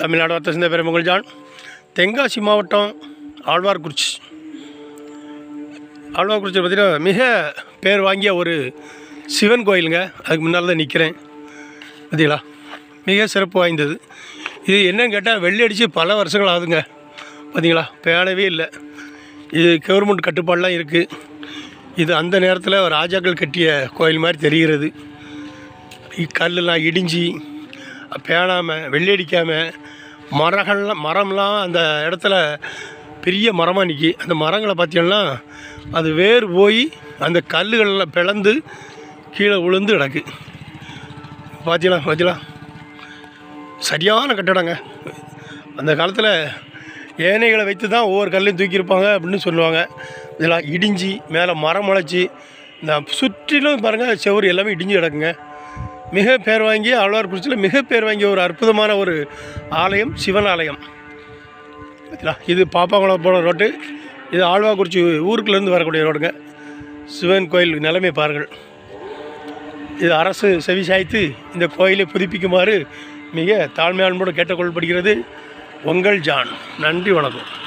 தமிழ்நாடு வார்த்தை சிந்த பெருமங்கள் ஜான் தென்காசி மாவட்டம் ஆழ்வார்குறிச்சி ஆழ்வார்குறிச்சி பார்த்தீங்கன்னா மிக பேர் வாங்கிய ஒரு சிவன் கோயிலுங்க அதுக்கு முன்னால் தான் நிற்கிறேன் பார்த்தீங்களா மிக சிறப்பு வாய்ந்தது இது என்னன்னு கேட்டால் வெள்ளி அடித்து பல வருஷங்கள் ஆகுதுங்க பார்த்தீங்களா பேணவே இல்லை இது கவர்மெண்ட் கட்டுப்பாடெலாம் இருக்குது இது அந்த நேரத்தில் ராஜாக்கள் கட்டிய கோயில் மாதிரி தெரிகிறது கல்லெல்லாம் இடிஞ்சு பேணாமல் வெள்ளடிக்காமல் மரங்கள்லாம் மரம்லாம் அந்த இடத்துல பெரிய மரமாக நிற்கி அந்த மரங்களை பார்த்தீங்கன்னா அது வேர் போய் அந்த கல்லுகளெல்லாம் பிளந்து கீழே விழுந்து கிடக்கு பார்த்தீங்களா பார்த்தீங்களா சரியான கட்டடங்க அந்த காலத்தில் ஏனைகளை வைத்து தான் ஒவ்வொரு கல்லையும் தூக்கியிருப்பாங்க அப்படின்னு சொல்லுவாங்க இதெல்லாம் இடிஞ்சு மேலே மரம் முளைச்சி இந்த சுற்றிலும் பாருங்கள் செவுரு எல்லாமே இடிஞ்சு கிடக்குங்க மிக பேர் வாங்கிய ஆழ்வார்குறிச்சியில் மிக பேர் வாங்கிய ஒரு அற்புதமான ஒரு ஆலயம் சிவன் ஆலயம் பார்த்தீங்களா இது பாப்பாங்குளம் போகிற ரோட்டு இது ஆழ்வார்குறிச்சி ஊருக்குள்ளேருந்து வரக்கூடிய ரோடுங்க சிவன் கோயில் நிலைமை பாருங்கள் இது அரசு செவி சாய்த்து இந்த கோயிலை புதுப்பிக்குமாறு மிக தாழ்மையான்போடு கேட்டுக்கொள்ளப்படுகிறது உங்கள் ஜான் நன்றி வணக்கம்